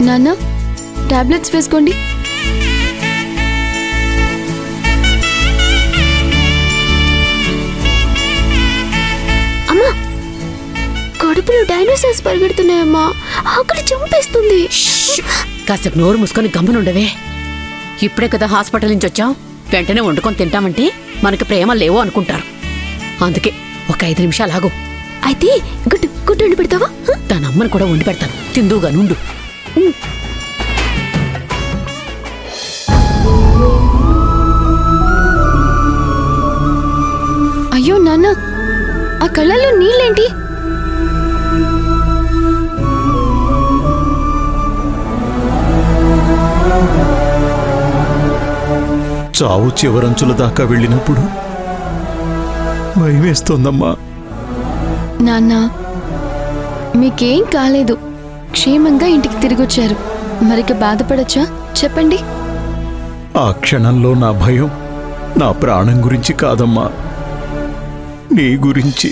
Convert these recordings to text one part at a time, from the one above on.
నాన్న టాబ్లెట్స్ వేసుకోండి అమ్మా కడుపులో డైనోసార్స్ పరిగెడుతున్నాయమ్మా ఆకలి చంపేస్తుంది కాసేపు నోరు మూసుకొని గమ్మునుండవే ఇప్పుడే కదా హాస్పిటల్ నుంచి వచ్చాం వెంటనే వండుకొని తింటామంటే మనకి ప్రేమ లేవు అనుకుంటారు అందుకే ఒక ఐదు నిమిషాలు ఆగు అయితే గుడ్డు గుడ్డు వండి పెడతావా హ? తన అమ్మని కూడా వండి పెడతాను తిందువుగా నుండు అయ్యో నాన్న ఆ కళ్ళల్లో నీళ్ళేంటి చావు చివరంచుల దాకా వెళ్ళినప్పుడు భయమేస్తోందమ్మా నాన్న మీకేం కాలేదు క్షేమంగా ఇంటికి తిరిగొచ్చారు మరిక బాధపడచ్చా చెప్పండి ఆ క్షణంలో నా భయం నా ప్రాణం గురించి కాదమ్మా నీ గురించి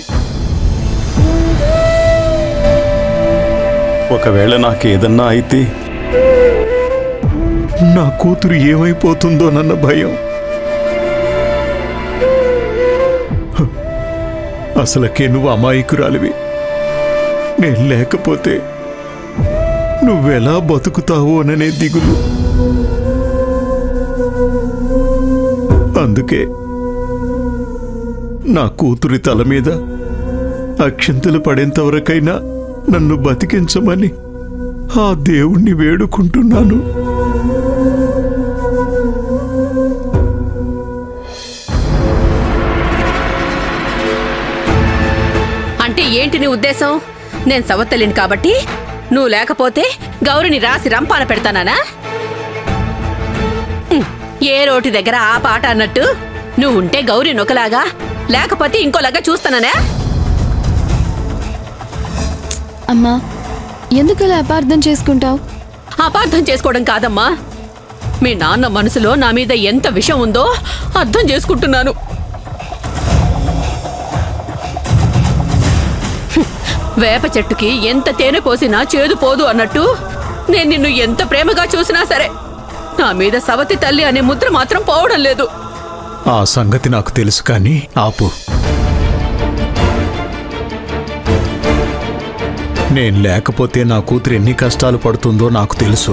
ఒకవేళ నాకేదన్నా అయితే నా కూతురు ఏమైపోతుందోనన్న భయం హ, అసలకే నువ్వు అమాయకురాలివి నేను లేకపోతే నువ్వెలా బతుకుతావోననే దిగులు అందుకే నా కూతురి తల మీద అక్షంతలు పడేంతవరకైనా నన్ను బతికించమని ఆ దేవుణ్ణి వేడుకుంటున్నాను అంటే ఏంటి నీ ఉద్దేశం నేను సవత్తలిని కాబట్టి నువ్వు లేకపోతే గౌరిని రాసి రంపాన పెడతానా ఏ రోటి దగ్గర ఆ పాట అన్నట్టు నువ్వు ఉంటే గౌరి నొకలాగా లేకపోతే ఇంకోలాగా చూస్తాననే అమ్మా ఎందుకలా అపార్థం చేసుకుంటావు అపార్థం చేసుకోవడం కాదమ్మా మీ నాన్న మనసులో నా మీద ఎంత విషం ఉందో అర్థం చేసుకుంటున్నాను హ్మ్. వేప చెట్టుకి ఎంత తేనె పోసినా చేదు పోదు అన్నట్టు నేను నిన్ను ఎంత ప్రేమగా చూసినా సరే నా మీద సవతి తల్లి అనే ముద్ర మాత్రం పోవడం లేదు ఆ సంగతి నాకు తెలుసు కానీ ఆపు నేను లేకపోతే నా కూతురు ఎన్ని కష్టాలు పడుతుందో నాకు తెలుసు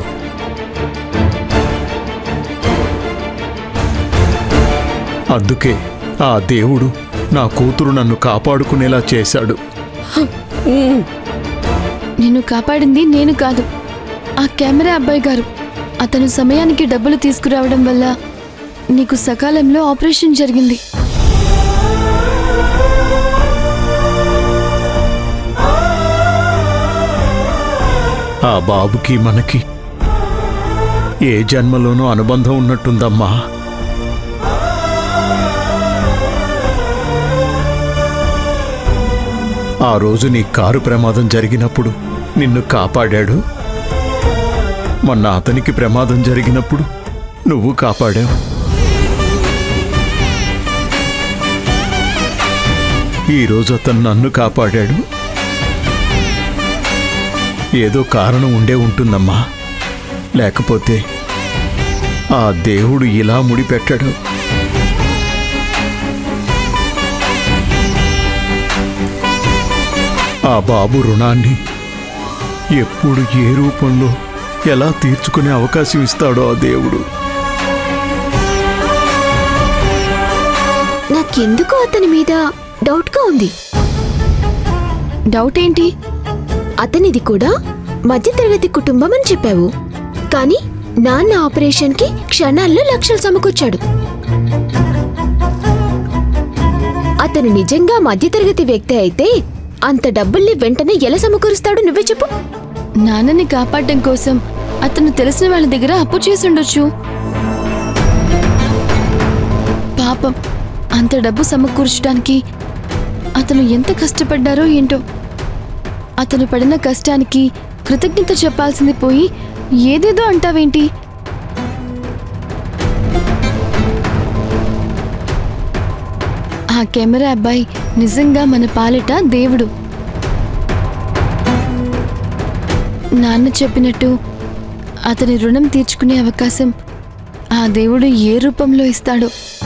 అందుకే ఆ దేవుడు నా కూతురు నన్ను కాపాడుకునేలా చేశాడు నిన్ను కాపాడింది నేను కాదు ఆ కెమెరా అబ్బాయి గారు అతను సమయానికి డబ్బులు తీసుకురావడం వల్ల నీకు సకాలంలో ఆపరేషన్ జరిగింది ఆ బాబుకి మనకి ఏ జన్మలోనూ అనుబంధం ఉన్నట్టుందమ్మా ఆ రోజు నీ కారు ప్రమాదం జరిగినప్పుడు నిన్ను కాపాడాడు మొన్న అతనికి ప్రమాదం జరిగినప్పుడు నువ్వు కాపాడావు ఈరోజు అతను నన్ను కాపాడాడు ఏదో కారణం ఉండే ఉంటుందమ్మా లేకపోతే ఆ దేవుడు ఇలా ముడిపెట్టాడు ఆ బాబు రుణాన్ని ఎప్పుడు ఏ రూపంలో ఎలా తీర్చుకునే అవకాశం ఇస్తాడో ఆ దేవుడు నాకెందుకో అతని మీద డౌట్గా ఉంది డౌట్ ఏంటి అతనిది కూడా మధ్యతరగతి కుటుంబం అని చెప్పావు కానీ నాన్న ఆపరేషన్కి క్షణాల్లో లక్షలు సమకూర్చాడు అతను నిజంగా మధ్యతరగతి వ్యక్తి అయితే అంత డబ్బుల్ని వెంటనే ఎలా సమకూరుస్తాడు నువ్వే చెప్పు నాన్నని కాపాడడం కోసం అతను తెలిసిన వాళ్ళ దగ్గర అప్పు చేసుండొచ్చు పాపం అంత డబ్బు సమకూర్చడానికి అతను ఎంత కష్టపడ్డారో ఏంటో అతను పడిన కష్టానికి కృతజ్ఞత చెప్పాల్సింది పోయి ఏదేదో అంటావేంటి ఆ కెమెరా అబ్బాయి నిజంగా మన పాలిట దేవుడు నాన్న చెప్పినట్టు అతని రుణం తీర్చుకునే అవకాశం ఆ దేవుడు ఏ రూపంలో ఇస్తాడో